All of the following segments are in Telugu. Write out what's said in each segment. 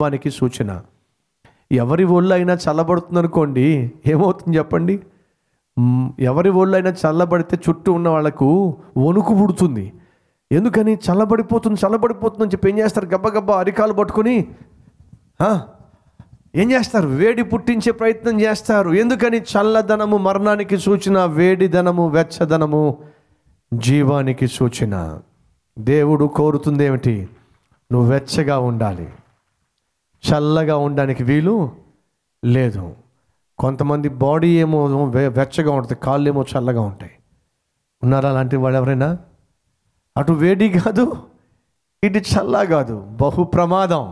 వానికి సూచన ఎవరి ఒళ్ళు అయినా చల్లబడుతుంది అనుకోండి ఏమవుతుంది చెప్పండి మ్, ఎవరి ఒళ్ళు అయినా చల్లబడితే చుట్టూ ఉన్న వాళ్ళకు వణుకు పుడుతుంది ఎందుకని చల్లబడిపోతుంది చల్లబడిపోతుంది అని చెప్పి ఏం చేస్తారు గబ్బగబ్బా అరికాలు పట్టుకొని ఆ, ఏం చేస్తారు వేడి పుట్టించే ప్రయత్నం చేస్తారు ఎందుకని చల్లదనము మరణానికి సూచన వేడిదనము వెచ్చదనము జీవానికి సూచన దేవుడు కోరుతుంది ఏమిటి నువ్వు వెచ్చగా ఉండాలి చల్లగా ఉండడానికి వీలు లేదు కొంతమంది బాడీ ఏమో వె- వెచ్చగా ఉంటుంది కాళ్ళు ఏమో చల్లగా ఉంటాయి ఉన్నారా అలాంటి వాళ్ళు ఎవరైనా అటు వేడి కాదు ఇటు చల్ల కాదు బహు ప్రమాదం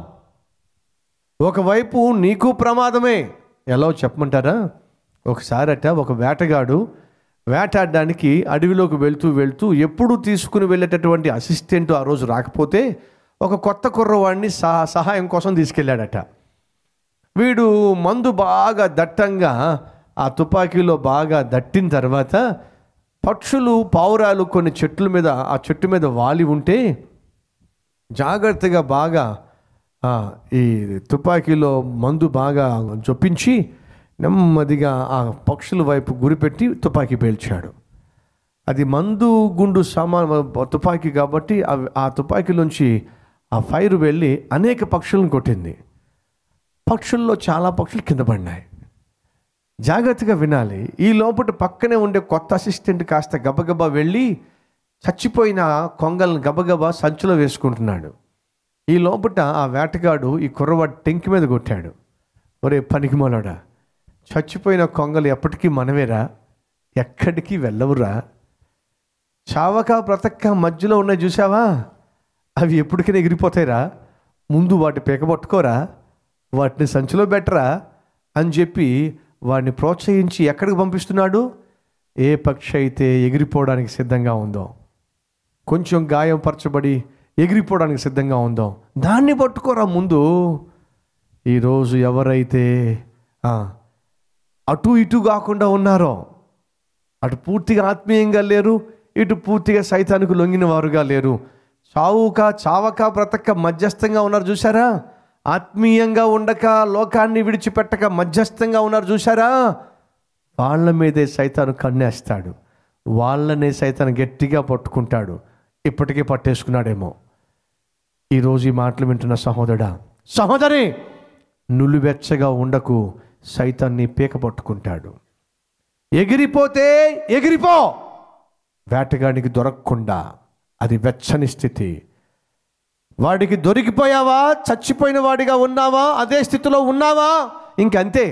ఒకవైపు నీకు ప్రమాదమే ఎలా చెప్పమంటారా ఒకసారి అట్ట ఒక వేటగాడు వేటాడడానికి అడవిలోకి వెళ్తూ వెళ్తూ ఎప్పుడు తీసుకుని వెళ్ళేటటువంటి అసిస్టెంట్ ఆ రోజు రాకపోతే ఒక కొత్త కుర్రవాడిని సహా సహాయం కోసం తీసుకెళ్ళాడట వీడు మందు బాగా దట్టంగా ఆ తుపాకీలో బాగా దట్టిన తర్వాత పక్షులు పావురాలు కొన్ని చెట్ల మీద ఆ చెట్టు మీద వాలి ఉంటే జాగ్రత్తగా బాగా ఆ, ఈ తుపాకీలో మందు బాగా చొప్పించి నెమ్మదిగా ఆ పక్షుల వైపు గురిపెట్టి తుపాకీ పేల్చాడు అది మందు గుండు సామాన్ తుపాకీ కాబట్టి అవి- ఆ తుపాకీలోంచి ఆ ఫైర్ వెళ్ళి అనేక పక్షులను కొట్టింది పక్షుల్లో చాలా పక్షులు కింద పడినాయి జాగ్రత్తగా వినాలి ఈ లోపల పక్కనే ఉండే కొత్త అసిస్టెంట్ కాస్త గబగబా వెళ్ళి చచ్చిపోయిన కొంగలను గబగబా సంచిలో వేసుకుంటున్నాడు ఈ లోపల ఆ వేటగాడు ఈ కుర్రవాడు టెంకి మీద కొట్టాడు ఒరే పనికి మనోడా చచ్చిపోయిన కొంగలు ఎప్పటికీ మనవేరా ఎక్కడికి వెళ్ళవురా చావక బ్రతక్క మధ్యలో ఉన్నాయి చూసావా అవి ఎప్పటికైనా ఎగిరిపోతాయిరా ముందు వాటి పీక పట్టుకోరా వాటిని సంచిలో పెట్టరా అని చెప్పి వాడిని ప్రోత్సహించి ఎక్కడికి పంపిస్తున్నాడు ఏ పక్షి అయితే ఎగిరిపోవడానికి సిద్ధంగా ఉందో కొంచెం గాయం పరచబడి ఎగిరిపోవడానికి సిద్ధంగా ఉందో దాన్ని పట్టుకోరా ముందు ఈరోజు ఎవరైతే ఆ, అటు ఇటు కాకుండా ఉన్నారో అటు పూర్తిగా ఆత్మీయంగా లేరు ఇటు పూర్తిగా సైతానికి లొంగిన వారుగా లేరు చావుక చావక బ్రతక మధ్యస్థంగా ఉన్నారు చూసారా ఆత్మీయంగా ఉండక లోకాన్ని విడిచిపెట్టక మధ్యస్థంగా ఉన్నారు చూసారా వాళ్ళ మీదే సైతాను కన్నేస్తాడు వాళ్ళనే సైతాను గట్టిగా పట్టుకుంటాడు ఇప్పటికే పట్టేసుకున్నాడేమో ఈరోజు ఈ మాటలు వింటున్న సహోదరుడా సహోదరి నులివెచ్చగా ఉండకు సైతాన్ని పీక పట్టుకుంటాడు ఎగిరిపోతే ఎగిరిపో వేటగాడికి దొరకకుండా అది వెచ్చని స్థితి వాడికి దొరికిపోయావా చచ్చిపోయిన వాడిగా ఉన్నావా అదే స్థితిలో ఉన్నావా ఇంకంతే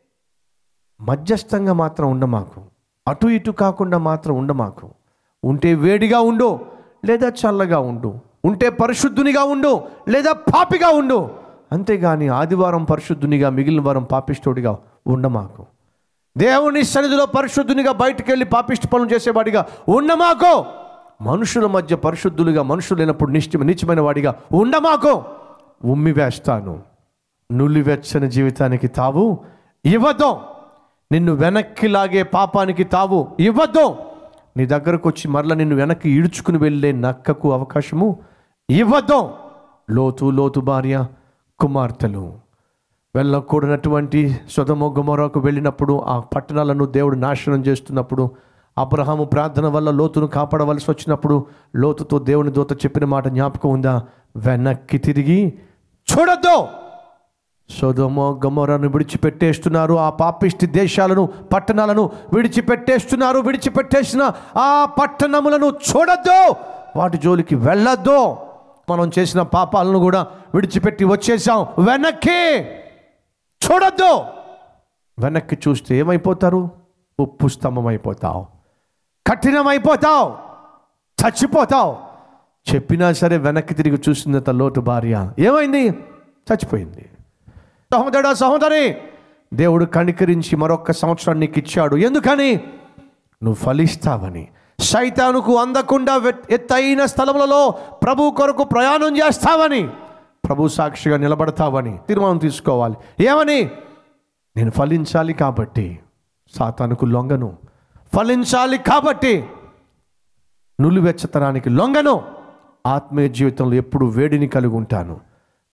మధ్యస్థంగా మాత్రం ఉండ మాకు అటు ఇటు కాకుండా మాత్రం ఉండ మాకు ఉంటే వేడిగా ఉండు లేదా చల్లగా ఉండు ఉంటే పరిశుద్ధునిగా ఉండు లేదా పాపిగా ఉండు అంతేగాని ఆదివారం పరిశుద్ధునిగా మిగిలిన వారం పాపిష్టోడిగా ఉండ మాకు దేవుని సన్నిధిలో పరిశుద్ధునిగా బయటికి వెళ్ళి పాపిష్టి పనులు చేసేవాడిగా ఉండమాకో మనుషుల మధ్య పరిశుద్ధులుగా మనుషులు లేనప్పుడు నిశ్చయ నిత్యమైన వాడిగా ఉండమాకో ఉమ్మి వేస్తాను నులివెచ్చని జీవితానికి తావు ఇవ్వద్దు నిన్ను వెనక్కి లాగే పాపానికి తావు ఇవ్వద్దు నీ దగ్గరకు వచ్చి మరల నిన్ను వెనక్కి ఈడ్చుకుని వెళ్ళే నక్కకు అవకాశము ఇవ్వద్దు లోతు లోతు భార్య కుమార్తెలు వెళ్ళకూడనటువంటి సుధమ గుమరకు వెళ్ళినప్పుడు ఆ పట్టణాలను దేవుడు నాశనం చేస్తున్నప్పుడు అబ్రహాము ప్రార్థన వల్ల లోతును కాపాడవలసి వచ్చినప్పుడు లోతుతో దేవుని దూత చెప్పిన మాట జ్ఞాపకం ఉందా వెనక్కి తిరిగి చూడొద్దు సోదోమో గమోరాను విడిచిపెట్టేస్తున్నారు ఆ పాపిష్టి దేశాలను పట్టణాలను విడిచిపెట్టేస్తున్నారు విడిచిపెట్టేసిన ఆ పట్టణములను చూడొద్దు వాటి జోలికి వెళ్ళొద్దు మనం చేసిన పాపాలను కూడా విడిచిపెట్టి వచ్చేసాం వెనక్కి చూడొద్దు వెనక్కి చూస్తే ఏమైపోతారు ఉప్పు స్తంభం అయిపోతావు కఠినమైపోతావు చచ్చిపోతావు చెప్పినా సరే వెనక్కి తిరిగి చూసిందంత లోటు భార్య ఏమైంది చచ్చిపోయింది సహోదరుడా సహోదరి దేవుడు కనికరించి మరొక్క సంవత్సరం నీకు ఇచ్చాడు ఎందుకని నువ్వు ఫలిస్తావని సైతానుకు అందకుండా వెట్- ఎత్తైన స్థలములలో ప్రభు కొరకు ప్రయాణం చేస్తావని ప్రభు సాక్షిగా నిలబడతావని తీర్మానం తీసుకోవాలి ఏమని నేను ఫలించాలి కాబట్టి సాతానుకు లొంగను ఫలించాలి కాబట్టి నులివెచ్చతనానికి లొంగను ఆత్మీయ జీవితంలో ఎప్పుడు వేడిని కలిగి ఉంటాను